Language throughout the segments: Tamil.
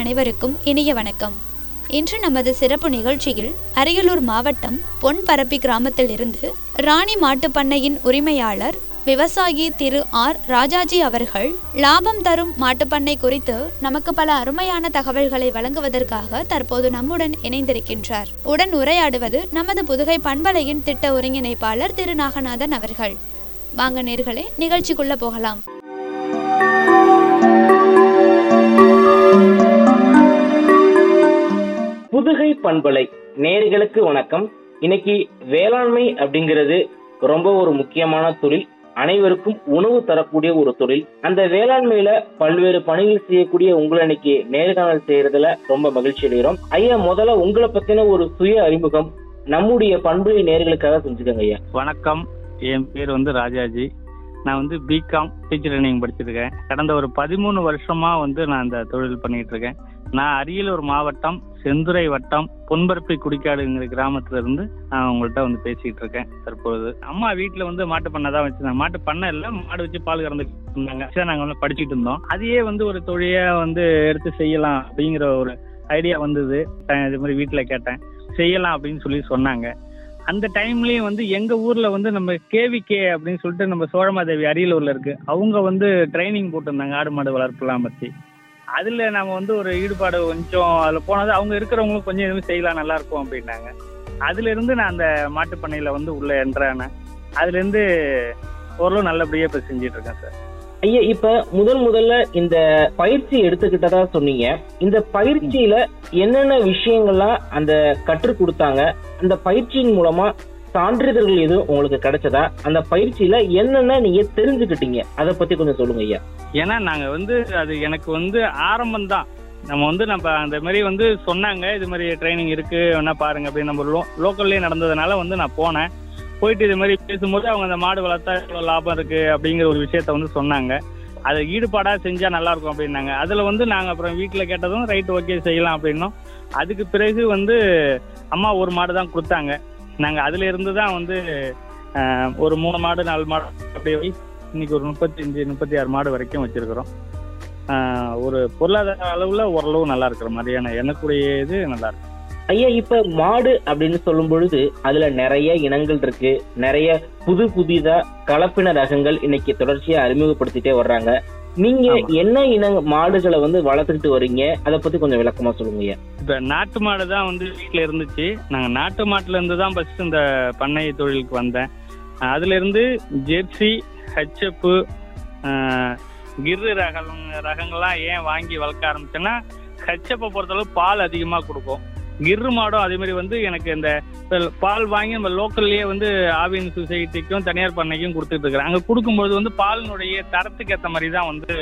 அனைவருக்கும் இனிய வணக்கம் இன்று நமது சிறப்பு நிகழ்ச்சியில் அரியலூர் மாவட்டம் பொன்பரப்பி கிராமத்தில் இருந்து ராணி மாட்டுப் பண்ணையின் உரிமையாளர் விவசாயி திரு ஆர் ராஜாஜி அவர்கள் லாபம் தரும் மாட்டுப்பண்ணை குறித்து நமக்கு பல அருமையான தகவல்களை வழங்குவதற்காக தற்போது நம்முடன் இணைந்திருக்கின்றார் உடன் உரையாடுவது நமது புதுகை பண்பலையின் திட்ட ஒருங்கிணைப்பாளர் திரு நாகநாதன் அவர்கள் வாங்க நேர்களே நிகழ்ச்சிக்குள்ள போகலாம் புதுகை பண்பலை நேர்களுக்கு வணக்கம் இன்னைக்கு வேளாண்மை அப்படிங்கிறது ரொம்ப ஒரு முக்கியமான தொழில் அனைவருக்கும் உணவு தரக்கூடிய ஒரு தொழில் அந்த வேளாண்மையில பல்வேறு பணிகள் செய்யக்கூடிய உங்களை இன்னைக்கு நேர்காணல் செய்யறதுல ரொம்ப மகிழ்ச்சி அடைகிறோம் ஐயா முதல்ல உங்களை பத்தின ஒரு சுய அறிமுகம் நம்முடைய பண்புலை நேர்களுக்காக செஞ்சுக்கோங்க ஐயா வணக்கம் என் பேர் வந்து ராஜாஜி நான் வந்து பிகாம் டீச்சர் ட்ரைனிங் படிச்சிருக்கேன் கடந்த ஒரு பதிமூணு வருஷமா வந்து நான் இந்த தொழில் பண்ணிட்டு இருக்கேன் நான் அரியலூர் மாவட்டம் செந்துறை வட்டம் பொன்பரப்பி குடிக்காடுங்கிற கிராமத்துல இருந்து நான் உங்கள்கிட்ட வந்து பேசிட்டு இருக்கேன் தற்பொழுது அம்மா வீட்டுல வந்து மாட்டு பண்ணை தான் வச்சிருந்தாங்க மாட்டு பண்ணை இல்ல மாடு வச்சு பால் கறந்துட்டு இருந்தாங்க சரி, நாங்க வந்து படிச்சுட்டு இருந்தோம் அதையே வந்து ஒரு தொழிலை வந்து எடுத்து செய்யலாம் அப்படிங்கிற ஒரு ஐடியா வந்தது அஹ் இது மாதிரி வீட்டுல கேட்டேன் செய்யலாம் அப்படின்னு சொல்லி சொன்னாங்க அந்த டைம்லயும் வந்து எங்க ஊர்ல வந்து நம்ம கேவிகே அப்படின்னு சொல்லிட்டு நம்ம சோழமாதேவி அரியலூர்ல இருக்கு அவங்க வந்து ட்ரைனிங் போட்டிருந்தாங்க ஆடு மாடு வளர்ப்புலாம் பத்தி அதுல நம்ம வந்து ஒரு ஈடுபாடு கொஞ்சம் அதுல போனது அவங்க இருக்கிறவங்களும் கொஞ்சம் எதுவும் செய்யலாம் நல்லா இருக்கும் அப்படின்னாங்க அதுல இருந்து நான் அந்த மாட்டுப் பண்ணையில வந்து உள்ள என்ட்ரானேன் அதுல இருந்து ஓரளவு நல்லபடியா இப்ப செஞ்சிட்டு இருக்கேன் சார் ஐயா இப்ப முதல் முதல்ல இந்த பயிற்சி எடுத்துக்கிட்டதா சொன்னீங்க இந்த பயிற்சியில என்னென்ன விஷயங்கள்லாம் அந்த கற்றுக் கொடுத்தாங்க அந்த பயிற்சியின் மூலமா சான்றிதழ்கள் எதுவும் உங்களுக்கு கிடைச்சதா அந்த பயிற்சியில என்னென்ன நீங்க தெரிஞ்சுக்கிட்டீங்க அதை பத்தி கொஞ்சம் சொல்லுங்க ஐயா ஏன்னா நாங்க வந்து அது எனக்கு வந்து ஆரம்பம் தான் நம்ம வந்து நம்ம அந்த மாதிரி வந்து சொன்னாங்க இது மாதிரி ட்ரைனிங் இருக்கு வேணா பாருங்க அப்படின்னு நம்ம லோ லோக்கல்லே நடந்ததுனால வந்து நான் போனேன் போயிட்டு இது மாதிரி பேசும்போது அவங்க அந்த மாடு வளர்த்தா இவ்வளோ லாபம் இருக்கு அப்படிங்கிற ஒரு விஷயத்த வந்து சொன்னாங்க அதை ஈடுபாடா செஞ்சா நல்லா இருக்கும் அப்படின்னாங்க அதுல வந்து நாங்க அப்புறம் வீட்டுல கேட்டதும் ரைட் ஓகே செய்யலாம் அப்படின்னோம் அதுக்கு பிறகு வந்து அம்மா ஒரு மாடு தான் கொடுத்தாங்க நாங்க அதுல இருந்து தான் வந்து ஆஹ், ஒரு மூணு மாடு நாலு மாடு அப்படியே போய் இன்னைக்கு ஒரு முப்பத்தஞ்சு முப்பத்தி ஆறு மாடு வரைக்கும் வச்சிருக்கிறோம் ஆஹ் ஒரு பொருளாதார அளவுல ஓரளவு நல்லா இருக்கிற மாதிரியான எனக்குடைய இது நல்லா இருக்கு ஐயா இப்ப மாடு அப்படின்னு சொல்லும் பொழுது அதுல நிறைய இனங்கள் இருக்கு நிறைய புது புதிதா கலப்பின ரகங்கள் இன்னைக்கு தொடர்ச்சியா அறிமுகப்படுத்திட்டே வர்றாங்க நீங்க ஆமா. என்ன இன மாடுகளை வந்து வளர்த்துக்கிட்டு வர்றீங்க அதை பத்தி கொஞ்சம் விளக்கமா சொல்லுங்க ஐயா இப்ப நாட்டு மாடு தான் வந்து வீட்டுல இருந்துச்சு நாங்க நாட்டு மாட்டுல இருந்து தான் ஃபர்ஸ்ட் இந்த பண்ணை தொழிலுக்கு வந்தேன் ஆஹ் அதுல இருந்து ஜெர்சி ஹெச்எப்பு கிர்ரு ரகம் ரகங்கள்லாம் ஏன் வாங்கி வளர்க்க ஆரம்பிச்சேன்னா ஹெச்எப்பை பொறுத்தளவு பால் அதிகமா கொடுக்கும் கிர்ரு மாடும் அதே மாதிரி வந்து எனக்கு இந்த இப்ப பால் வாங்கி நம்ம லோக்கல்லையே வந்து ஆவின் சொசைட்டிக்கும் தனியார் பண்ணைக்கும் கொடுத்துட்டு இருக்கிறேன் அங்க கொடுக்கும்போது வந்து பாலினுடைய தரத்துக்கு ஏற்ற மாதிரி தான் வந்து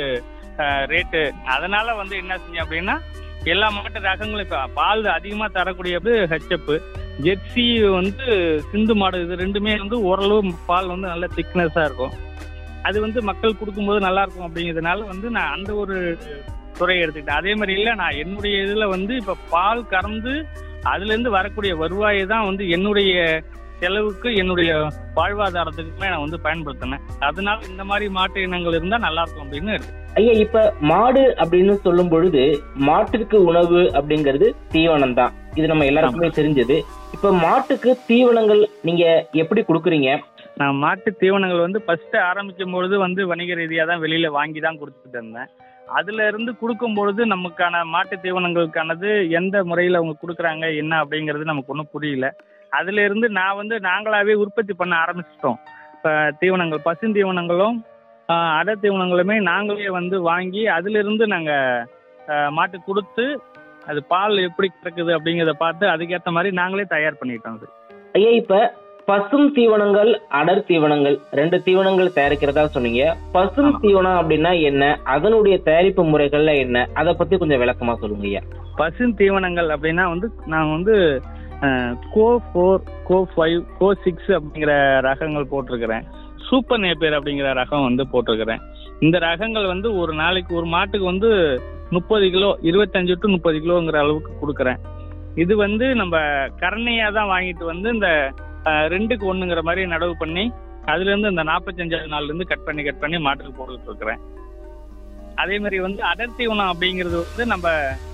ரேட்டு அதனால வந்து என்ன செஞ்சேன் அப்படின்னா எல்லா மாட்டு ரகங்களும் இப்போ பால் அதிகமாக தரக்கூடியது ஹெச்எப்பு ஜெர்சி வந்து சிந்து மாடு இது ரெண்டுமே வந்து ஓரளவு பால் வந்து நல்ல திக்னஸாக இருக்கும் அது வந்து மக்கள் கொடுக்கும்போது நல்லா இருக்கும் அப்படிங்கிறதுனால வந்து நான் அந்த ஒரு துறையை எடுத்துக்கிட்டேன் அதே மாதிரி இல்லை நான் என்னுடைய இதில் வந்து இப்போ பால் கறந்து அதுலேருந்து வரக்கூடிய வருவாயை தான் வந்து என்னுடைய செலவுக்கு என்னுடைய வாழ்வாதாரத்துக்குமே நான் வந்து பயன்படுத்தினேன் அதனால இந்த மாதிரி மாட்டு இனங்கள் இருந்தால் நல்லா இருக்கும் அப்படின்னு எடுத்தேன். ஐயா இப்ப மாடு அப்படின்னு சொல்லும் பொழுது மாட்டிற்கு உணவு அப்படிங்கிறது தீவனம் தான் இது நம்ம எல்லாருக்குமே தெரிஞ்சது இப்ப மாட்டுக்கு தீவனங்கள் நீங்க எப்படி கொடுக்குறீங்க நான் மாட்டு தீவனங்கள் வந்து ஃபர்ஸ்ட் ஆரம்பிக்கும் பொழுது வந்து வணிக ரீதியாக தான் வெளியில வாங்கி தான் கொடுத்துட்டு இருந்தேன் அதுல இருந்து கொடுக்கும் பொழுது நமக்கான மாட்டு தீவனங்களுக்கானது எந்த முறையில் அவங்க கொடுக்குறாங்க என்ன அப்படிங்கிறது நமக்கு ஒன்றும் புரியல அதுல இருந்து நான் வந்து நாங்களாவே உற்பத்தி பண்ண ஆரம்பிச்சிட்டோம் இப்போ தீவனங்கள் பசுந்தீவனங்களும் ஆஹ், அடை தீவனங்களுமே நாங்களே வந்து வாங்கி அதுல இருந்து நாங்கள் மாட்டு கொடுத்து அது பால் எப்படி கிடக்குது அப்படிங்கிறத பார்த்து அதுக்கேற்ற மாதிரி நாங்களே தயார் பண்ணிட்டோம் அது ஐயா இப்ப பசும் தீவனங்கள் அடர் தீவனங்கள் ரெண்டு தீவனங்கள் தயாரிக்கிறதா சொன்னீங்க பசும் ஆமா. தீவனம் அப்படின்னா என்ன அதனுடைய தயாரிப்பு முறைகள்ல என்ன அதை பத்தி கொஞ்சம் விளக்கமா சொல்லுங்க ஐயா பசு தீவனங்கள் அப்படின்னா வந்து நான் வந்து அஹ், CO four CO five CO six அப்படிங்கிற ரகங்கள் போட்டிருக்கிறேன் சூப்பர் நேப்பியர் அப்படிங்கிற ரகம் வந்து போட்டிருக்கிறேன் இந்த ரகங்கள் வந்து ஒரு நாளைக்கு ஒரு மாட்டுக்கு வந்து முப்பது கிலோ இருபத்தஞ்சு டு முப்பது கிலோங்கிற அளவுக்கு கொடுக்குறேன் இது வந்து நம்ம கரணையாக தான் வாங்கிட்டு வந்து இந்த அஹ், ரெண்டுக்கு ஒண்ணுங்கிற மாதிரி நடவு பண்ணி அதுல இருந்து இந்த நாற்பத்தஞ்சாவது நாள்ல இருந்து கட் பண்ணி கட் பண்ணி மாட்டுக்கு போட்டுட்டு இருக்கிறேன் அதே மாதிரி வந்து அடர் தீவனம் அப்படிங்கிறது வந்து நம்ம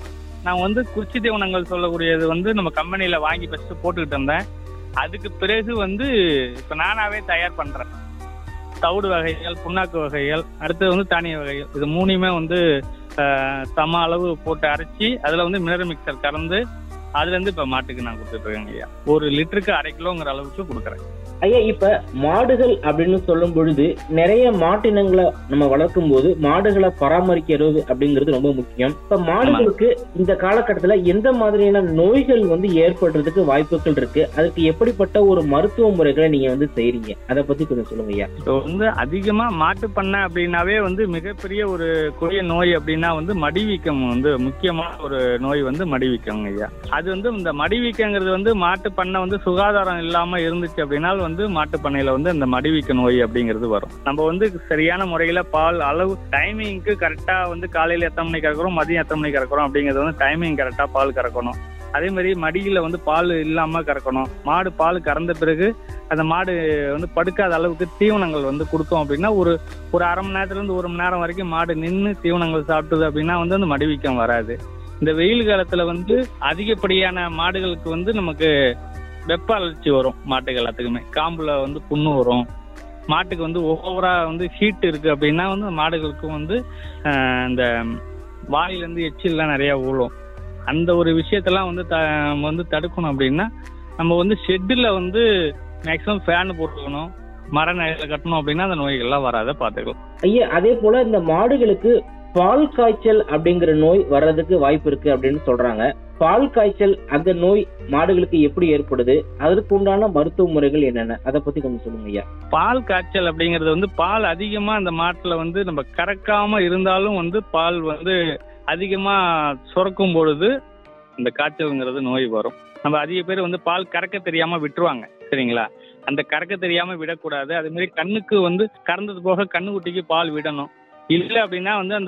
நான் வந்து குச்சி தீவனங்கள் சொல்லக்கூடியது வந்து நம்ம கம்பெனியில வாங்கி ஃபர்ஸ்ட் போட்டுக்கிட்டு இருந்தேன் அதுக்கு பிறகு வந்து இப்போ நானாவே தயார் பண்றேன் தவிடு வகைகள் புண்ணாக்கு வகைகள் அடுத்தது வந்து தானிய வகைகள் இது மூணையுமே வந்து ஆஹ், சம அளவு போட்டு அரைச்சி அதுல வந்து மினரல் மிக்சர் கலந்து அதுல இருந்து இப்ப மாட்டுக்கு நான் கொடுத்துட்டு இருக்கேங்க ஐயா ஒரு லிட்டருக்கு அரை கிலோங்கிற அளவுக்கு கொடுக்குறேன் ஐயா இப்ப மாடுகள் அப்படின்னு சொல்லும் பொழுது நிறைய மாட்டினங்களை நம்ம வளர்க்கும் போது மாடுகளை பராமரிக்கிறது அப்படிங்கிறது ரொம்ப முக்கியம் இப்ப மாடுகளுக்கு இந்த காலகட்டத்துல எந்த மாதிரியான நோய்கள் வந்து ஏற்படுறதுக்கு வாய்ப்புகள் இருக்கு அதுக்கு எப்படிப்பட்ட ஒரு மருத்துவ முறைகளை நீங்க வந்து செய்றீங்க அதை பத்தி கொஞ்சம் சொல்லுங்க ஐயா இப்போ வந்து அதிகமா மாட்டு பண்ணை அப்படின்னாவே வந்து மிகப்பெரிய ஒரு கொடிய நோய் அப்படின்னா வந்து மடிவீக்கம் வந்து முக்கியமான ஒரு நோய் வந்து மடிவீக்கங்க ஐயா அது வந்து இந்த மடிவீக்கங்கிறது வந்து மாட்டு பண்ணை வந்து சுகாதாரம் இல்லாம இருந்துச்சு அப்படின்னா வந்து மாட்டு பண்ணையில வந்து இந்த மடிவீக்க நோய் அப்படிங்கிறது வரும் நம்ம வந்து சரியான முறையில பால் அளவு டைமிங்க்கு கரெக்டா வந்து காலையில எத்தனை மணிக்கு கறக்குறோம் மதியம் எத்தனை மணிக்கு கறக்குறோம் அப்படிங்கிறது வந்து டைமிங் கரெக்டா பால் கறக்கணும் அதே மாதிரி மடியில வந்து பால் இல்லாம கறக்கணும் மாடு பால் கறந்த பிறகு அந்த மாடு வந்து படுக்காத அளவுக்கு தீவனங்கள் வந்து கொடுத்தோம் அப்படின்னா ஒரு ஒரு அரை மணி நேரத்துல இருந்து ஒரு மணி நேரம் வரைக்கும் மாடு நின்று தீவனங்கள் சாப்பிட்டது அப்படின்னா வந்து அந்த மடிவீக்கம் வராது இந்த வெயில் காலத்துல வந்து அதிகப்படியான மாடுகளுக்கு வந்து நமக்கு வெப்ப அலர்ச்சி வரும் மாட்டுக்கு எல்லாத்துக்குமே காம்புல வந்து புண்ணு வரும் மாட்டுக்கு வந்து ஓவரா வந்து ஹீட் இருக்கு அப்படின்னா வந்து மாடுகளுக்கும் வந்து ஆஹ், இந்த வாயிலேருந்து எச்சில்லாம் நிறைய ஊழும் அந்த ஒரு விஷயத்தெல்லாம் வந்து த நம்ம வந்து தடுக்கணும் அப்படின்னா நம்ம வந்து ஷெட்டில் வந்து மேக்ஸிமம் ஃபேன் போட்டுக்கணும் மர நிலையில கட்டணும் அப்படின்னா அந்த நோய்கள்லாம் வராத பார்த்துக்கலாம் ஐயா அதே போல இந்த மாடுகளுக்கு பால் காய்ச்சல் அப்படிங்கிற நோய் வர்றதுக்கு வாய்ப்பு இருக்கு அப்படின்னு சொல்றாங்க பால் காய்ச்சல் அந்த நோய் மாடுகளுக்கு எப்படி ஏற்படுது அதற்கு உண்டான மருத்துவ முறைகள் என்னென்ன அதை பத்தி கொஞ்சம் சொல்லுங்க ஐயா பால் காய்ச்சல் அப்படிங்கிறது வந்து பால் அதிகமா அந்த மாட்டுல வந்து நம்ம கறக்காம இருந்தாலும் வந்து பால் வந்து அதிகமா சுரக்கும் பொழுது இந்த காய்ச்சல்ங்கிறது நோய் வரும் நம்ம அதிக பேர் வந்து பால் கறக்க தெரியாம விட்டுருவாங்க சரிங்களா அந்த கறக்க தெரியாம விடக்கூடாது அதே மாதிரி கண்ணுக்கு வந்து கறந்தது போக கண்ணுக்குட்டிக்கு பால் விடணும் இல்லை அப்படின்னா வந்து அந்த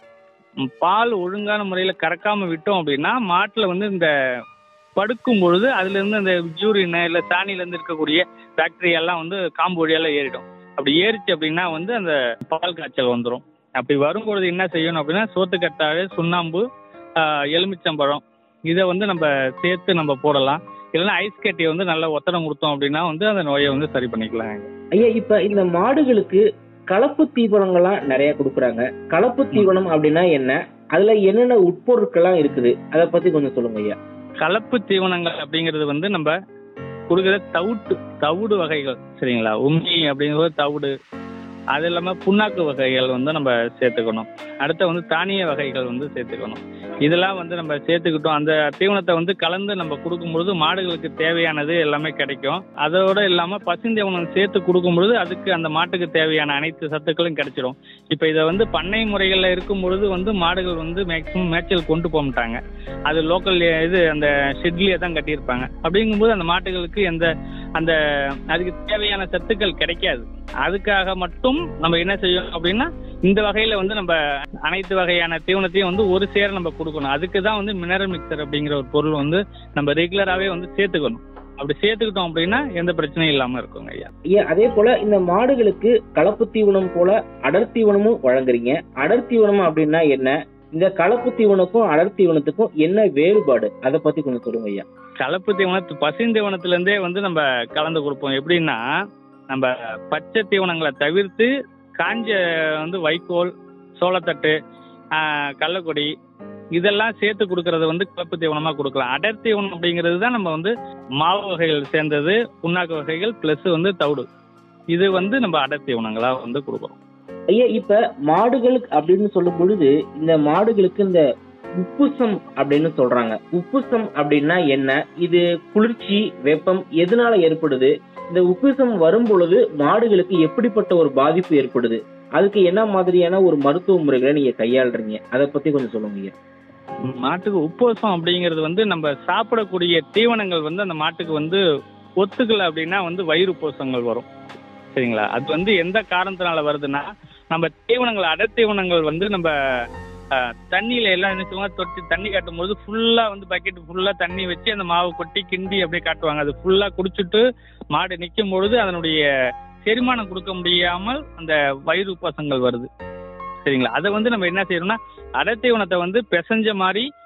ம், பால் ஒழுங்கான முறையில் கறக்காம விட்டோம் அப்படின்னா மாட்டில் வந்து இந்த படுக்கும் பொழுது அதுல இருந்து அந்த யூரின் இல்லை சாணியில இருந்து இருக்கக்கூடிய பாக்டீரியா எல்லாம் வந்து காம்பு வழியால ஏறிடும் அப்படி ஏறிச்சு அப்படின்னா வந்து அந்த பால் காய்ச்சல் வந்துடும் அப்படி வரும்பொழுது என்ன செய்யணும் அப்படின்னா சோத்துக்கத்தாழை சுண்ணாம்பு ஆஹ், எலுமிச்சம்பழம் இதை வந்து நம்ம சேர்த்து நம்ம போடலாம் இல்லைன்னா ஐஸ் கட்டியை வந்து நல்லா ஒத்தடம் கொடுத்தோம் அப்படின்னா வந்து அந்த நோயை வந்து சரி பண்ணிக்கலாம் ஐயா இப்ப இந்த மாடுகளுக்கு கலப்பு தீவனங்கள்லாம் நிறைய கொடுக்குறாங்க கலப்பு தீவனம் அப்படின்னா என்ன அதுல என்னென்ன உட்பொருட்கள்லாம் இருக்குது அதை பத்தி கொஞ்சம் சொல்லுங்க ஐயா கலப்பு தீவனங்கள் அப்படிங்கிறது வந்து நம்ம கொடுக்குற தவிட்டு தவிடு வகைகள் சரிங்களா உம்மி அப்படிங்கிறது தவிடு அது இல்லாமல் புண்ணாக்கு வகைகள் வந்து நம்ம சேர்த்துக்கணும் அடுத்து வந்து தானிய வகைகள் வந்து சேர்த்துக்கணும் இதெல்லாம் வந்து நம்ம சேர்த்துக்கிட்டோம் அந்த தீவனத்தை வந்து கலந்து நம்ம கொடுக்கும்பொழுது மாடுகளுக்கு தேவையானது எல்லாமே கிடைக்கும் அதோட இல்லாமல் பசுந்தீவனம் சேர்த்து கொடுக்கும்பொழுது அதுக்கு அந்த மாட்டுக்கு தேவையான அனைத்து சத்துக்களும் கிடைச்சிடும் இப்போ இதை வந்து பண்ணை முறைகளில் இருக்கும் பொழுது வந்து மாடுகள் வந்து மேக்சிமம் மேய்ச்சல் கொண்டு போக மாட்டாங்க அது லோக்கல் இது அந்த ஷெட்லேயே தான் கட்டியிருப்பாங்க அப்படிங்கும்போது அந்த மாட்டுகளுக்கு எந்த அந்த அதுக்கு தேவையான சத்துக்கள் கிடைக்காது அதுக்காக மட்டும் நம்ம என்ன செய்யணும் அப்படின்னா இந்த வகையில வந்து நம்ம அனைத்து வகையான தீவனத்தையும் வந்து ஒரு சேர நம்ம கொடுக்கணும் அதுக்கு தான் வந்து மினரல் மிக்சர் அப்படிங்கிற ஒரு பொருள் வந்து நம்ம ரெகுலராகவே வந்து சேர்த்துக்கணும் அப்படி சேர்த்துக்கிட்டோம் அப்படின்னா எந்த பிரச்சனையும் இல்லாம இருக்குங்க ஐயா ஐயா அதே போல இந்த மாடுகளுக்கு கலப்பு தீவனம் போல அடர் தீவனமும் வழங்குறீங்க அடர் தீவனம் அப்படின்னா என்ன இந்த கலப்பு தீவனக்கும் அடர் தீவனத்துக்கும் என்ன வேறுபாடு அதை பத்தி கொஞ்சம் சொல்லுங்க ஐயா கலப்பு தீவனத்து பசுந்தீவனத்துல இருந்தே வந்து நம்ம கலந்து கொடுப்போம் எப்படின்னா நம்ம பச்சை தீவனங்களை தவிர்த்து காஞ்ச வந்து வைக்கோல் சோளத்தட்டு ஆஹ், கடலக்கொடி இதெல்லாம் சேர்த்து கொடுக்கறது வந்து கலப்பு தீவனமா கொடுக்கலாம் அடர் தீவனம் அப்படிங்கிறது தான் நம்ம வந்து மாவு வகைகள் சேர்ந்தது புண்ணாக்கு வகைகள் பிளஸ் வந்து தவிடு இது வந்து நம்ம அடர் தீவனங்களா வந்து கொடுக்குறோம் ஐயா இப்ப மாடுகளுக்கு அப்படின்னு சொல்லும் பொழுது இந்த மாடுகளுக்கு இந்த உப்புசம் அப்படின்னு சொல்றாங்க உப்புசம் அப்படின்னா என்ன இது குளிர்ச்சி வெப்பம் எதனால ஏற்படுது இந்த உப்புசம் வரும் பொழுது மாடுகளுக்கு எப்படிப்பட்ட ஒரு பாதிப்பு ஏற்படுது அதுக்கு என்ன மாதிரியான ஒரு மருத்துவ முறைகளை நீங்க கையாளுறீங்க அதை பத்தி கொஞ்சம் சொல்லுங்க ஐயா மாட்டுக்கு உப்போசம் அப்படிங்கிறது வந்து நம்ம சாப்பிடக்கூடிய தீவனங்கள் வந்து அந்த மாட்டுக்கு வந்து ஒத்துக்கல அப்படின்னா வந்து வயிறு உப்போசங்கள் வரும் சரிங்களா அது வந்து எந்த காரணத்தினால வருதுன்னா நம்ம தீவனங்கள் அடர் தீவனங்கள் வந்து நம்ம அஹ், தண்ணியில எல்லாம் என்ன செய்வாங்க தொட்டி தண்ணி காட்டும் போது ஃபுல்லா வந்து பக்கெட் ஃபுல்லா தண்ணி வச்சு அந்த மாவு கொட்டி கிண்டி அப்படியே காட்டுவாங்க அது ஃபுல்லா குடிச்சிட்டு மாடு நிற்கும் பொழுது அதனுடைய செரிமானம் கொடுக்க முடியாமல் அந்த வயிறு உப்பாசங்கள் வருது சரிங்களா அதை வந்து நம்ம என்ன செய்யறோம்னா அடர் தீவனத்தை வந்து பிசைஞ்ச மாதிரி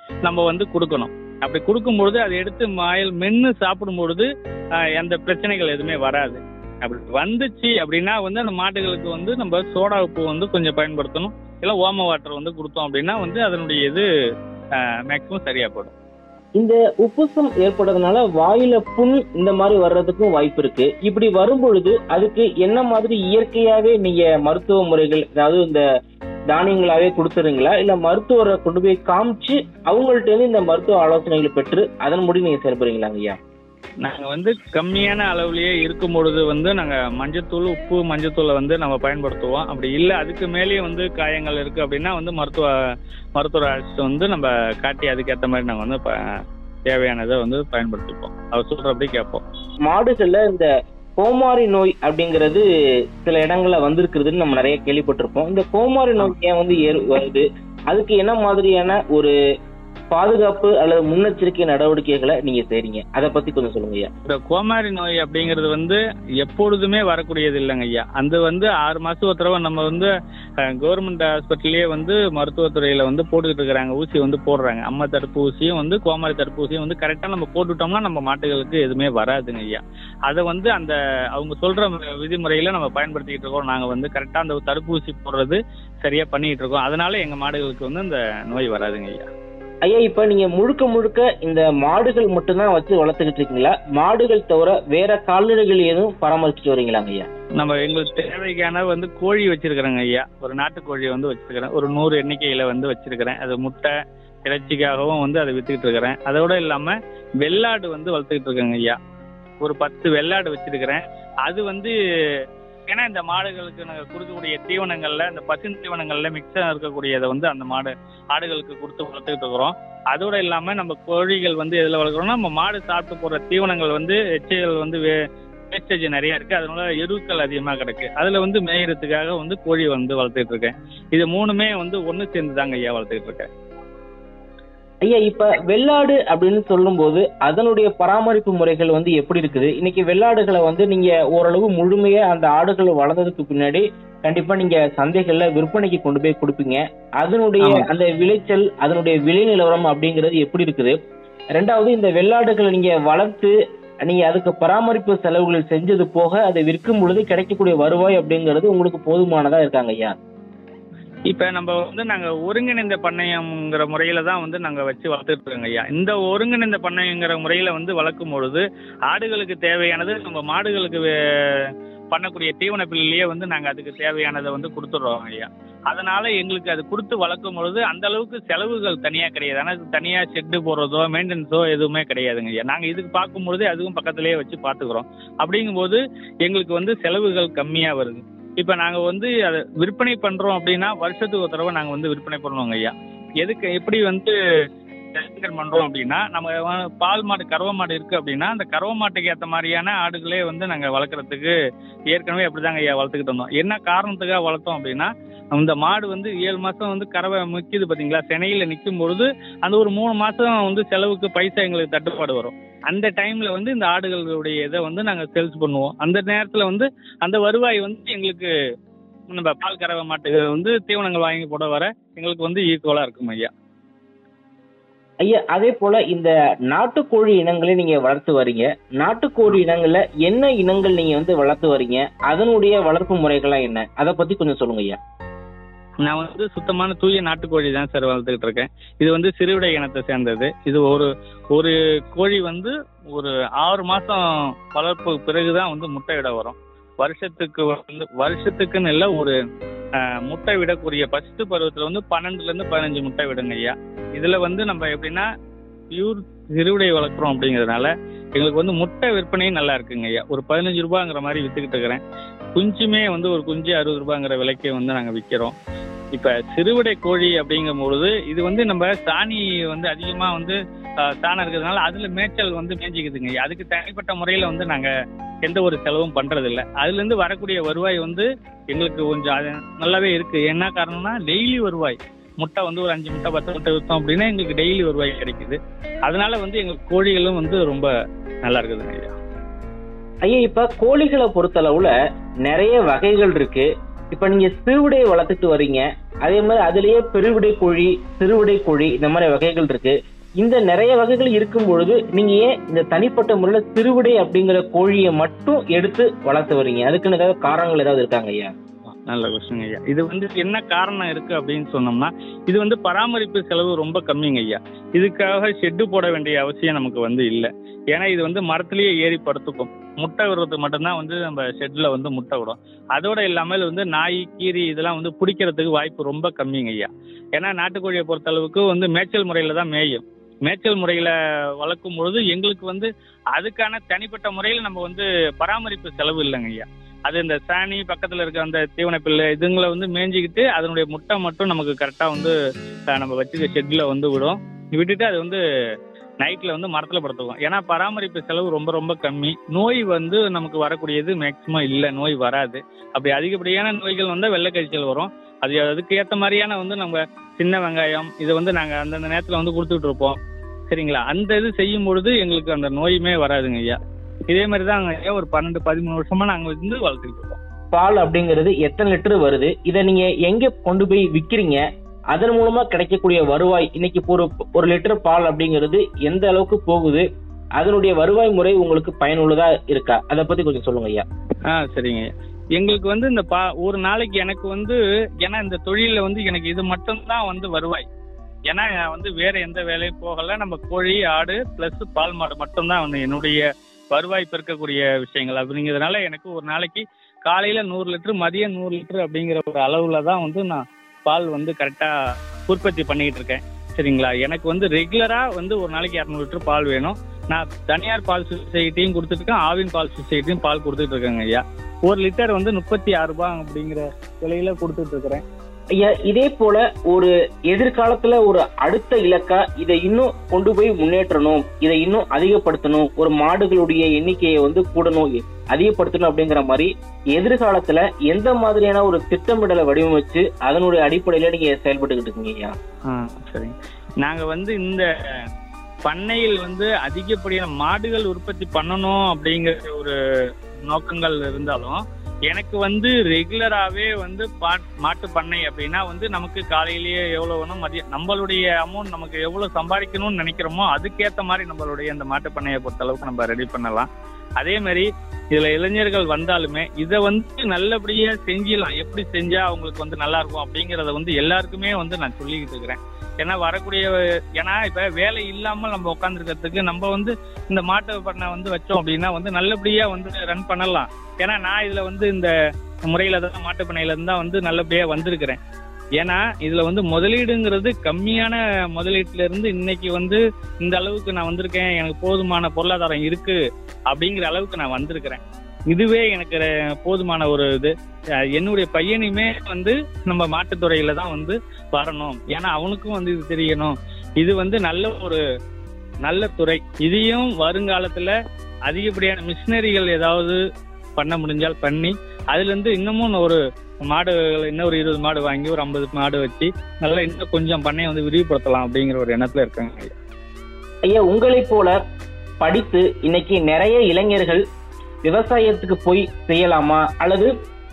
நம்ம வந்து கொடுக்கணும் அப்படி கொடுக்கும்பொழுது அதை எடுத்து மாயில் மென்று சாப்பிடும் பொழுது ஆஹ், எந்த பிரச்சனைகள் எதுவுமே வராது அப்படி வந்துச்சு அப்படின்னா வந்து அந்த மாட்டுகளுக்கு வந்து நம்ம சோடா உப்பு வந்து கொஞ்சம் பயன்படுத்தணும் இல்லை ஓம வாட்டர் வந்து கொடுத்தோம் அப்படின்னா வந்து அதனுடைய இது மேக்ஸிமம் சரியா போடும் இந்த உப்புசம் ஏற்படுறதுனால வாயில புண் இந்த மாதிரி வர்றதுக்கும் வாய்ப்பு இருக்கு இப்படி வரும் பொழுது அதுக்கு என்ன மாதிரி இயற்கையாவே நீங்க மருத்துவ முறைகள் அதாவது இந்த தானியங்களாவே கொடுத்துறீங்களா இல்ல மருத்துவரை கொண்டு போய் காமிச்சு அவங்கள்ட்ட இருந்து இந்த மருத்துவ ஆலோசனைகளை பெற்று அதன் முடி நீங்க செயல்படுறீங்களா ஐயா நாங்க வந்து கம்மியான அளவுலயே இருக்கும் பொழுது வந்து நாங்க மஞ்சத்தூள் உப்பு மஞ்சத்தூளை வந்து நம்ம பயன்படுத்துவோம் அப்படி இல்லை அதுக்கு மேலேயே வந்து காயங்கள் இருக்கு அப்படின்னா வந்து மருத்துவ மருத்துவரை அழைச்சிட்டு வந்து நம்ம காட்டி அதுக்கேற்ற மாதிரி நாங்கள் வந்து ப- தேவையானதை வந்து பயன்படுத்திப்போம் அவர் சொல்றபடி கேட்போம் மாடுகள்ல இந்த கோமாரி நோய் அப்படிங்கிறது சில இடங்கள்ல வந்திருக்கிறதுன்னு நம்ம நிறைய கேள்விப்பட்டிருப்போம் இந்த கோமாரி நோய் ஏன் வந்து ஏறு வருது அதுக்கு என்ன மாதிரியான ஒரு பாதுகாப்பு அல்லது முன்னெச்சரிக்கை நடவடிக்கைகளை நீங்க செய்றீங்க அதை பத்தி கொஞ்சம் சொல்லுங்க ஐயா இந்த கோமாரி நோய் அப்படிங்கிறது வந்து எப்பொழுதுமே வரக்கூடியது இல்லைங்க ஐயா அது வந்து ஆறு மாசம் ஒரு தடவை நம்ம வந்து கவர்மெண்ட் ஹாஸ்பிட்டல்லே வந்து மருத்துவத்துறையில வந்து போட்டுக்கிட்டு இருக்கிறாங்க ஊசி வந்து போடுறாங்க அம்மா தடுப்பு ஊசியும் வந்து கோமாரி தடுப்பு ஊசியும் வந்து கரெக்டாக நம்ம போட்டுட்டோம்னா நம்ம மாட்டுகளுக்கு எதுவுமே வராதுங்க ஐயா அதை வந்து அந்த அவங்க சொல்ற விதிமுறையில நம்ம பயன்படுத்திக்கிட்டு இருக்கோம் நாங்க வந்து கரெக்டாக அந்த தடுப்பூசி போடுறது சரியா பண்ணிட்டு இருக்கோம் அதனால எங்க மாடுகளுக்கு வந்து இந்த நோய் வராதுங்க ஐயா ஐயா இப்ப நீங்க முழுக்க முழுக்க இந்த மாடுகள் மட்டும்தான் வச்சு வளர்த்துக்கிட்டு இருக்கீங்களா மாடுகள் தவிர வேற கால்நடைகள் எதுவும் பராமரிச்சுட்டு வரீங்களாங்க ஐயா நம்ம எங்களுக்கு தேவைக்கான வந்து கோழி வச்சிருக்கிறேங்க ஐயா ஒரு நாட்டுக்கோழி வந்து வச்சிருக்கிறேன் ஒரு நூறு எண்ணிக்கையில வந்து வச்சிருக்கிறேன் அது முட்டை இறைச்சிக்காகவும் வந்து அதை வித்துக்கிட்டு இருக்கிறேன் அதோட இல்லாம வெள்ளாடு வந்து வளர்த்துக்கிட்டு இருக்கேங்க ஐயா ஒரு பத்து வெள்ளாடு வச்சிருக்கிறேன் அது வந்து ஏன்னா இந்த மாடுகளுக்கு நாங்கள் கொடுக்கக்கூடிய தீவனங்கள்ல இந்த பசு தீவனங்கள்ல மிக்ஸாக இருக்கக்கூடியதை வந்து அந்த மாடு ஆடுகளுக்கு கொடுத்து வளர்த்துக்கிட்டு இருக்கிறோம் அதோட இல்லாம நம்ம கோழிகள் வந்து எதுல வளர்க்குறோம்னா நம்ம மாடு சாப்பிட்டு போற தீவனங்கள் வந்து எச்சைகள் வந்து வே- வேஸ்டேஜ் நிறைய இருக்கு அதனால எருக்கள் அதிகமா கிடக்கு அதுல வந்து மேயறதுக்காக வந்து கோழி வந்து வளர்த்துட்டு இருக்கேன் இது மூணுமே வந்து ஒண்ணு சேர்ந்து தாங்க ஐயா வளர்த்துட்டு இருக்கேன் ஐயா இப்ப வெள்ளாடு அப்படின்னு சொல்லும்போது அதனுடைய பராமரிப்பு முறைகள் வந்து எப்படி இருக்குது இன்னைக்கு வெள்ளாடுகளை வந்து நீங்க ஓரளவு முழுமையா அந்த ஆடுகள் வளர்ந்ததுக்கு பின்னாடி கண்டிப்பா நீங்க சந்தைகள்ல விற்பனைக்கு கொண்டு போய் கொடுப்பீங்க அதனுடைய ஆமா. அந்த விளைச்சல் அதனுடைய விலை நிலவரம் அப்படிங்கிறது எப்படி இருக்குது ரெண்டாவது இந்த வெள்ளாடுகளை நீங்க வளர்த்து நீங்க அதுக்கு பராமரிப்பு செலவுகள் செஞ்சது போக அதை விற்கும் பொழுது கிடைக்கக்கூடிய வருவாய் அப்படிங்கிறது உங்களுக்கு போதுமானதா இருக்காங்க ஐயா இப்ப நம்ம வந்து நாங்க ஒருங்கிணைந்த பண்ணையம்ங்கிற முறையில தான் வந்து நாங்க வச்சு வளர்த்துட்டு இருக்கோங்க ஐயா இந்த ஒருங்கிணைந்த பண்ணையங்கிற முறையில வந்து வளர்க்கும் பொழுது ஆடுகளுக்கு தேவையானது நம்ம மாடுகளுக்கு வே- பண்ணக்கூடிய தீவன பில்லையே வந்து நாங்க அதுக்கு தேவையானதை வந்து கொடுத்துடுறோம் ஐயா அதனால எங்களுக்கு அது கொடுத்து வளர்க்கும் பொழுது அந்த அளவுக்கு செலவுகள் தனியா கிடையாது ஆனால் இது தனியா ஷெட்டு போடுறதோ மெயின்டெனன்ஸோ எதுவுமே கிடையாதுங்க ஐயா நாங்க இதுக்கு பார்க்கும் பொழுது அதுவும் பக்கத்திலேயே வச்சு பார்த்துக்கிறோம் அப்படிங்கும்போது எங்களுக்கு வந்து செலவுகள் கம்மியா வருது இப்ப நாங்க வந்து அதை விற்பனை பண்றோம் அப்படின்னா வருஷத்துக்கு ஒரு தடவை நாங்க வந்து விற்பனை பண்ணுவோங்க ஐயா எதுக்கு எப்படி வந்து டெலிவரி பண்றோம் அப்படின்னா நம்ம வ- பால் மாடு கறவை மாடு இருக்கு அப்படின்னா அந்த கறவை மாட்டுக்கு ஏற்ற மாதிரியான ஆடுகளே வந்து நாங்க வளர்க்குறதுக்கு ஏற்கனவே அப்படிதாங்க ஐயா வளர்த்துக்கிட்டு இருந்தோம் என்ன காரணத்துக்காக வளர்த்தோம் அப்படின்னா இந்த மாடு வந்து ஏழு மாசம் வந்து கறவை முக்கியது பாத்தீங்களா சென்னையில நிற்கும் பொழுது அந்த ஒரு மூணு மாசம் வந்து செலவுக்கு பைசா எங்களுக்கு தட்டுப்பாடு வரும் அந்த டைம்ல வந்து இந்த ஆடுகளுடைய இதை வந்து நாங்க சேல்ஸ் பண்ணுவோம் அந்த நேரத்துல வந்து அந்த வருவாய் வந்து எங்களுக்கு நம்ம பால் கறவை மாட்டுக்கு வந்து தீவனங்கள் வாங்கி போட வர எங்களுக்கு வந்து ஈக்குவலா இருக்கும் ஐயா ஐயா அதே போல இந்த நாட்டுக்கோழி இனங்களை நீங்க வளர்த்து வரீங்க நாட்டுக்கோழி இனங்கள்ல என்ன இனங்கள் நீங்க வந்து வளர்த்து வரீங்க அதனுடைய வளர்ப்பு முறைகள்லாம் என்ன அதை பத்தி கொஞ்சம் சொல்லுங்க ஐயா நான் வந்து சுத்தமான தூய நாட்டுக்கோழி தான் சார் வளர்த்துக்கிட்டு இருக்கேன் இது வந்து சிறுவிடை இனத்தை சேர்ந்தது இது ஒரு ஒரு கோழி வந்து ஒரு ஆறு மாசம் வளர்ப்பு பிறகுதான் வந்து முட்டையிட வரும் வருஷத்துக்கு வந்து வருஷத்துக்குன்னு இல்லை ஒரு அஹ், முட்டை விடக்கூடிய ஃபர்ஸ்ட் பருவத்தில் வந்து பன்னெண்டுல இருந்து பதினஞ்சு முட்டை விடுங்க ஐயா இதுல வந்து நம்ம எப்படின்னா பியூர் சிறுவிடை வளர்க்குறோம் அப்படிங்கிறதுனால எங்களுக்கு வந்து முட்டை விற்பனையும் நல்லா இருக்குங்க ஐயா ஒரு பதினஞ்சு ரூபாங்கிற மாதிரி வித்துக்கிட்டு இருக்கிறேன் குஞ்சுமே வந்து ஒரு குஞ்சு அறுபது ரூபாங்கிற விலைக்கே வந்து நாங்கள் விற்கிறோம் இப்போ சிறுவிடை கோழி அப்படிங்கும் பொழுது இது வந்து நம்ம சாணி வந்து அதிகமாக வந்து ஆஹ், சாணம் இருக்கிறதுனால அதில் மேய்ச்சல் வந்து மேய்ஞ்சிக்குதுங்க ஐயா. அதுக்கு தனிப்பட்ட முறையில் வந்து நாங்கள் எந்த ஒரு செலவும் பண்ணுறதில்ல அதுலேருந்து வரக்கூடிய வருவாய் வந்து எங்களுக்கு கொஞ்சம் அது நல்லாவே இருக்கு என்ன காரணம்னா டெய்லி வருவாய் முட்டை வந்து ஒரு அஞ்சு முட்டை பத்து முட்டை விற்றோம் அப்படின்னா எங்களுக்கு டெய்லி வருவாய் கிடைக்குது அதனால வந்து எங்களுக்கு கோழிகளும் வந்து ரொம்ப நல்லா இருக்குதுங்க ஐயா ஐயா இப்ப கோழிகளை பொறுத்தளவுல நிறைய வகைகள் இருக்கு இப்ப நீங்க சிறுவிடையை வளர்த்துட்டு வர்றீங்க அதே மாதிரி அதுலயே பெருவிடை கோழி சிறுவிடை கோழி இந்த மாதிரி வகைகள் இருக்கு இந்த நிறைய வகைகள் இருக்கும் பொழுது நீங்க ஏன் இந்த தனிப்பட்ட முறையில சிறுவிடை அப்படிங்கிற கோழியை மட்டும் எடுத்து வளர்த்து வர்றீங்க அதுக்குன்னு ஏதாவது காரணங்கள் ஏதாவது இருக்காங்க ஐயா நல்ல கொஸ்டின் ஐயா இது வந்து என்ன காரணம் இருக்கு அப்படின்னு சொன்னோம்னா இது வந்து பராமரிப்பு செலவு ரொம்ப கம்மிங்க ஐயா இதுக்காக ஷெட்டு போட வேண்டிய அவசியம் நமக்கு வந்து இல்லை ஏன்னா இது வந்து மரத்திலேயே ஏறி படுத்துக்கும் முட்டை விடுறதுக்கு மட்டும்தான் வந்து நம்ம ஷெட்ல வந்து முட்டை விடும் அதோட இல்லாமல் வந்து நாய் கீரி இதெல்லாம் வந்து பிடிக்கிறதுக்கு வாய்ப்பு ரொம்ப கம்மிங்க ஐயா ஏன்னா நாட்டுக்கோழியை பொறுத்த அளவுக்கு வந்து மேய்ச்சல் முறையில தான் மேயும் மேய்ச்சல் முறையில வளர்க்கும் பொழுது எங்களுக்கு வந்து அதுக்கான தனிப்பட்ட முறையில் நம்ம வந்து பராமரிப்பு செலவு இல்லைங்க ஐயா அது இந்த சாணி பக்கத்துல இருக்க அந்த தீவன பில்லு இதுங்களை வந்து மேய்ஞ்சிக்கிட்டு அதனுடைய முட்டை மட்டும் நமக்கு கரெக்டா வந்து அஹ், நம்ம வச்சுக்க ஷெட்ல வந்து விடும் விட்டுட்டு அது வந்து நைட்ல வந்து மரத்துல படுத்துக்கும் ஏன்னா பராமரிப்பு செலவு ரொம்ப ரொம்ப கம்மி நோய் வந்து நமக்கு வரக்கூடியது மேக்சிமம் இல்லை நோய் வராது அப்படி அதிகப்படியான நோய்கள் வந்து வெள்ளை கழிச்சல் வரும் அது அதுக்கு ஏற்ற மாதிரியான வந்து நம்ம சின்ன வெங்காயம் இதை வந்து நாங்கள் அந்தந்த நேரத்தில் வந்து கொடுத்துட்டு இருப்போம் சரிங்களா அந்த இது செய்யும் பொழுது எங்களுக்கு அந்த நோயுமே வராதுங்க ஐயா இதே மாதிரி தான் ஐயா ஒரு பன்னெண்டு பதிமூணு வருஷமா நாங்கள் வந்து வளர்த்துக்கிட்டு இருக்கோம் பால் அப்படிங்கிறது எத்தனை லிட்டர் வருது இதை நீங்க எங்க கொண்டு போய் விக்கிறீங்க அதன் மூலமா கிடைக்கக்கூடிய வருவாய் இன்னைக்கு ஒரு ஒரு லிட்டர் பால் அப்படிங்கிறது எந்த அளவுக்கு போகுது அதனுடைய வருவாய் முறை உங்களுக்கு பயனுள்ளதா இருக்கா அதை பத்தி கொஞ்சம் சொல்லுங்க ஐயா ஆ சரிங்க ஐயா எங்களுக்கு வந்து இந்த பா ஒரு நாளைக்கு எனக்கு வந்து ஏன்னா இந்த தொழிலில் வந்து எனக்கு இது மட்டும்தான் வந்து வருவாய் ஏன்னா நான் வந்து வேற எந்த வேலையும் போகல நம்ம கோழி ஆடு ப்ளஸ் பால் மாடு மட்டும்தான் வந்து என்னுடைய வருவாய் பெருக்கக்கூடிய விஷயங்கள் அப்படிங்கிறதுனால எனக்கு ஒரு நாளைக்கு காலையில நூறு லிட்டர் மதியம் நூறு லிட்டர் அப்படிங்கிற ஒரு அளவுல தான் வந்து நான் பால் வந்து கரெக்டா உற்பத்தி பண்ணிக்கிட்டு இருக்கேன் சரிங்களா எனக்கு வந்து ரெகுலரா வந்து ஒரு நாளைக்கு இரநூறு லிட்டர் பால் வேணும் நான் தனியார் பால் சொசைட்டியும் கொடுத்துட்டு இருக்கேன் ஆவின் பால் சொசைட்டியும் பால் கொடுத்துட்டு இருக்கேங்க ஐயா ஒரு லிட்டர் வந்து முப்பத்தி ஆறு ரூபாய் அப்படிங்கிற விலையில கொடுத்துட்டு இருக்கிறேன் ஐயா இதே போல ஒரு எதிர்காலத்துல ஒரு அடுத்த இலக்கா இதை இன்னும் கொண்டு போய் முன்னேற்றணும் இதை இன்னும் அதிகப்படுத்தணும் ஒரு மாடுகளுடைய எண்ணிக்கையை வந்து கூடணும் அதிகப்படுத்தணும் அப்படிங்கிற மாதிரி எதிர்காலத்துல எந்த மாதிரியான ஒரு திட்டமிடலை வடிவமைச்சு அதனுடைய அடிப்படையில நீங்க செயல்பட்டுக்கிட்டு இருக்கீங்க ஐயா ஆ சரிங்க நாங்க வந்து இந்த பண்ணையில் வந்து அதிகப்படியான மாடுகள் உற்பத்தி பண்ணணும் அப்படிங்கிற ஒரு நோக்கங்கள் இருந்தாலும் எனக்கு வந்து ரெகுலராகவே வந்து பாட் மாட்டு பண்ணை அப்படின்னா வந்து நமக்கு காலையிலேயே எவ்வளோ வேணும் மதியம் நம்மளுடைய அமௌண்ட் நமக்கு எவ்வளோ சம்பாதிக்கணும்னு நினைக்கிறோமோ அதுக்கேற்ற மாதிரி நம்மளுடைய இந்த மாட்டு பண்ணையை பொறுத்த அளவுக்கு நம்ம ரெடி பண்ணலாம் அதே மாதிரி இதுல இளைஞர்கள் வந்தாலுமே இதை வந்து நல்லபடியா செஞ்சிடலாம் எப்படி செஞ்சா அவங்களுக்கு வந்து நல்லா இருக்கும் அப்படிங்கறத வந்து எல்லாருக்குமே வந்து நான் சொல்லிக்கிட்டு இருக்கிறேன் ஏன்னா வரக்கூடிய ஏன்னா இப்ப வேலை இல்லாமல் நம்ம உட்காந்துருக்கிறதுக்கு நம்ம வந்து இந்த மாட்டு பண்ணை வந்து வச்சோம் அப்படின்னா வந்து நல்லபடியா வந்து ரன் பண்ணலாம் ஏன்னா நான் இதுல வந்து இந்த முறையில தான் மாட்டு பண்ணையில இருந்து தான் வந்து நல்லபடியா வந்திருக்கிறேன் ஏன்னா இதுல வந்து முதலீடுங்கிறது கம்மியான முதலீட்டுல இருந்து இன்னைக்கு வந்து இந்த அளவுக்கு நான் வந்திருக்கேன் எனக்கு போதுமான பொருளாதாரம் இருக்கு அப்படிங்கிற அளவுக்கு நான் வந்திருக்கிறேன் இதுவே எனக்கு ர- போதுமான ஒரு இது அஹ் என்னுடைய பையனையுமே வந்து நம்ம மாட்டுத்துறையில தான் வந்து வரணும் ஏன்னா அவனுக்கும் வந்து இது தெரியணும் இது வந்து நல்ல ஒரு நல்ல துறை இதையும் வருங்காலத்துல அதிகப்படியான மிஷினரிகள் ஏதாவது பண்ண முடிஞ்சால் பண்ணி அதுல இருந்து இன்னமும் ஒரு மாடுகள் இன்னும் ஒரு இருபது மாடு வாங்கி ஒரு ஐம்பது மாடு வச்சு நல்லா இன்னும் கொஞ்சம் பண்ணையை வந்து விரிவுபடுத்தலாம் அப்படிங்கிற ஒரு எண்ணத்துல இருக்காங்க ஐயா உங்களை போல படித்து இன்னைக்கு நிறைய இளைஞர்கள் விவசாயத்துக்கு போய் செய்யலாமா அல்லது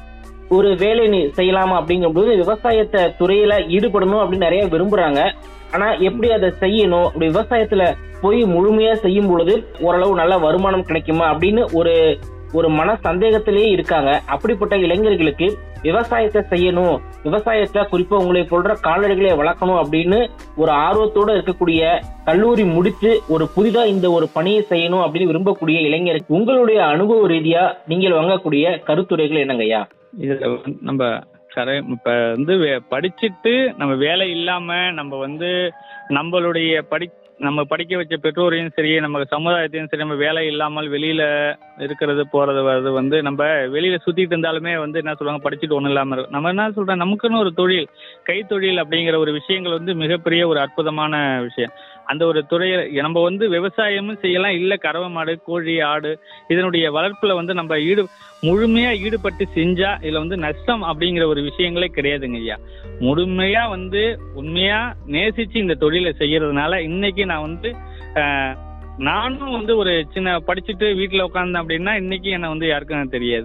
ஒரு வேலை நீ செய்யலாமா அப்படிங்கும்போது விவசாயத்தை துறையில ஈடுபடணும் அப்படின்னு நிறைய விரும்புறாங்க ஆனா எப்படி அதை செய்யணும் அப்படி விவசாயத்துல போய் முழுமையா செய்யும் பொழுது ஓரளவு நல்ல வருமானம் கிடைக்குமா அப்படின்னு ஒரு ஒரு மன சந்தேகத்திலேயே இருக்காங்க அப்படிப்பட்ட இளைஞர்களுக்கு விவசாயத்தை செய்யணும் விவசாயத்தை குறிப்பா உங்களை போன்ற கால்நடைகளை வளர்க்கணும் அப்படின்னு ஒரு ஆர்வத்தோட இருக்கக்கூடிய கல்லூரி முடித்து ஒரு புதிதா இந்த ஒரு பணியை செய்யணும் அப்படின்னு விரும்பக்கூடிய இளைஞர் உங்களுடைய அனுபவ ரீதியா நீங்கள் வாங்கக்கூடிய கருத்துரைகள் என்னங்கய்யா இதுல வந்து நம்ம கரை இப்ப வந்து வே- படிச்சுட்டு நம்ம வேலை இல்லாம நம்ம வந்து நம்மளுடைய படி நம்ம படிக்க வச்ச பெற்றோரையும் சரி நம்ம சமுதாயத்தையும் சரி நம்ம வேலை இல்லாமல் வெளியில இருக்கிறது போறது வர்றது வந்து நம்ம வெளியில சுத்திட்டு இருந்தாலுமே வந்து என்ன சொல்லுவாங்க படிச்சுட்டு ஒண்ணும் இல்லாம இருக்கும் நம்ம என்ன சொல்றோம் நமக்குன்னு ஒரு தொழில் கைத்தொழில் அப்படிங்கிற ஒரு விஷயங்கள் வந்து மிகப்பெரிய ஒரு அற்புதமான விஷயம் அந்த ஒரு துறையை நம்ம வந்து விவசாயமும் செய்யலாம் இல்ல கறவை மாடு கோழி ஆடு இதனுடைய வளர்ப்புல வந்து நம்ம ஈடு முழுமையா ஈடுபட்டு செஞ்சா இதுல வந்து நஷ்டம் அப்படிங்கிற ஒரு விஷயங்களே கிடையாதுங்க ஐயா முழுமையா வந்து உண்மையா நேசிச்சு இந்த தொழிலை செய்யறதுனால இன்னைக்கு நான் வந்து ஆஹ், நானும் வந்து ஒரு சின்ன படிச்சுட்டு வீட்டுல உட்காந்தேன் அப்படின்னா இன்னைக்கு என்ன வந்து யாருக்கும் தெரியாது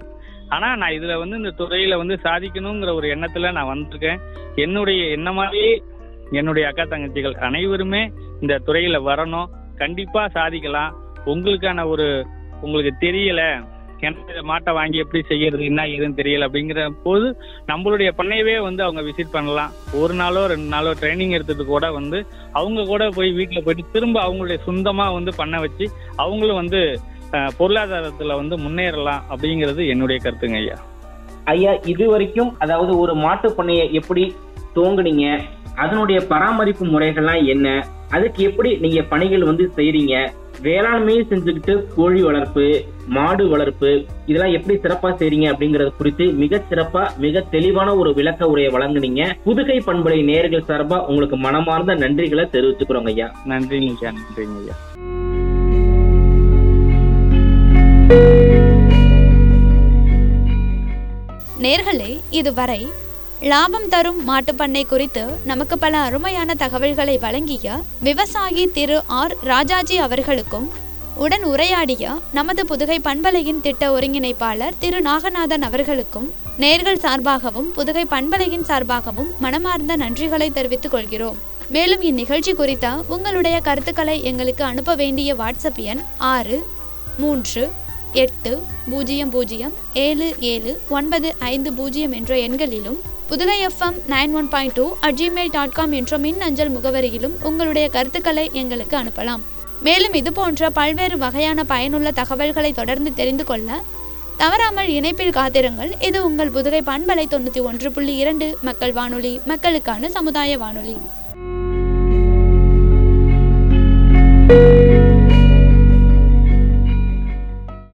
ஆனா நான் இதுல வந்து இந்த துறையில வந்து சாதிக்கணுங்கிற ஒரு எண்ணத்துல நான் வந்திருக்கேன் என்னுடைய என்ன மாதிரியே என்னுடைய அக்கா தங்கச்சிகள் அனைவருமே இந்த துறையில வரணும் கண்டிப்பா சாதிக்கலாம் உங்களுக்கான ஒரு உங்களுக்கு தெரியல எனக்கு மாட்டை வாங்கி எப்படி செய்யறது என்ன ஏதுன்னு தெரியல அப்படிங்கிற போது நம்மளுடைய பண்ணையவே வந்து அவங்க விசிட் பண்ணலாம் ஒரு நாளோ ரெண்டு நாளோ ட்ரைனிங் எடுத்துட்டு கூட வந்து அவங்க கூட போய் வீட்டில் போயிட்டு திரும்ப அவங்களுடைய சொந்தமா வந்து பண்ண வச்சு அவங்களும் வந்து அஹ், பொருளாதாரத்துல வந்து முன்னேறலாம் அப்படிங்கிறது என்னுடைய கருத்துங்க ஐயா ஐயா இது வரைக்கும் அதாவது ஒரு மாட்டு பண்ணையை எப்படி துவங்குனீங்க அதனுடைய பராமரிப்பு முறைகள்லாம் என்ன அதுக்கு எப்படி நீங்க பணிகள் வந்து செய்றீங்க வேளாண்மையை செஞ்சுக்கிட்டு கோழி வளர்ப்பு மாடு வளர்ப்பு இதெல்லாம் எப்படி சிறப்பா செய்றீங்க அப்படிங்கறது குறித்து மிக சிறப்பா மிக தெளிவான ஒரு விளக்க உரையை வழங்குனீங்க புதுகை பண்பலை நேர்கள் சார்பா உங்களுக்கு மனமார்ந்த நன்றிகளை தெரிவிச்சுக்கிறோங்க ஐயா நன்றிங்க ஐயா நன்றிங்க ஐயா நேர்களே இதுவரை லாபம் தரும் மாட்டுப்பண்ணை குறித்து நமக்கு பல அருமையான தகவல்களை வழங்கிய விவசாயி திரு ஆர் ராஜாஜி அவர்களுக்கும் உடன் உரையாடிய நமது புதுகை பண்பலையின் திட்ட ஒருங்கிணைப்பாளர் திரு நாகநாதன் அவர்களுக்கும் நேர்கள் சார்பாகவும் புதுகை பண்பலையின் சார்பாகவும் மனமார்ந்த நன்றிகளை தெரிவித்துக் கொள்கிறோம் மேலும் இந்நிகழ்ச்சி குறித்த உங்களுடைய கருத்துக்களை எங்களுக்கு அனுப்ப வேண்டிய வாட்ஸ்அப் எண் ஆறு மூன்று எட்டு பூஜ்ஜியம் பூஜ்ஜியம் ஏழு ஏழு ஒன்பது ஐந்து பூஜ்ஜியம் என்ற எண்களிலும் Pudugai FM nine one point two at Gmail dot com என்ற மின் அஞ்சல் முகவரியிலும் உங்களுடைய கருத்துக்களை எங்களுக்கு அனுப்பலாம் மேலும் இது போன்ற பல்வேறு வகையான பயனுள்ள தகவல்களை தொடர்ந்து தெரிந்து கொள்ள தவறாமல் இணைப்பில் காத்திருங்கள் இது உங்கள் புதுகை பண்பலை தொண்ணூற்றி ஒன்று புள்ளி இரண்டு மக்கள் வானொலி மக்களுக்கான சமுதாய வானொலி